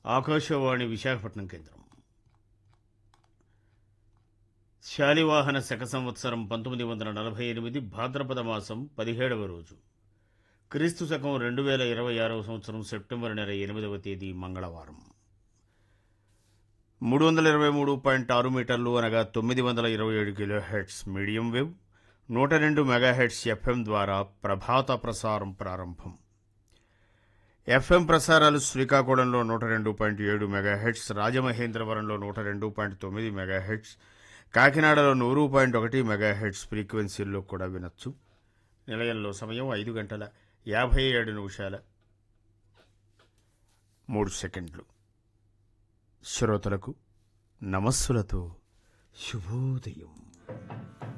ఆకాశవాణి విశాఖపట్నం కేంద్రం శాలివాహన శక సంవత్సరం పంతొమ్మిది వందల నలభై ఎనిమిది భాద్రపద మాసం పదిహేడవ రోజు క్రీస్తు శకం రెండు వేల ఇరవై ఆరవ సంవత్సరం సెప్టెంబర్ నెల ఎనిమిదవ తేదీ మంగళవారం మూడు వందల ఇరవై మూడు పాయింట్ ఆరు మీటర్లు అనగా తొమ్మిది వందల ఇరవై ఏడు కిలో హెడ్స్ మీడియం వేవ్ నూట రెండు మెగాహెడ్స్ ఎఫ్ఎం ద్వారా ప్రభాత ప్రసారం ప్రారంభం ఎఫ్ఎం ప్రసారాలు శ్రీకాకుళంలో నూట రెండు పాయింట్ ఏడు మెగాహెడ్స్ రాజమహేంద్రవరంలో నూట రెండు పాయింట్ తొమ్మిది మెగాహెడ్స్ కాకినాడలో నూరు పాయింట్ ఒకటి మెగాహెడ్స్ ఫ్రీక్వెన్సీల్లో కూడా వినొచ్చు నిలయంలో సమయం ఐదు గంటల యాభై ఏడు నిమిషాల మూడు సెకండ్లు శ్రోతలకు నమస్సులతో శుభోదయం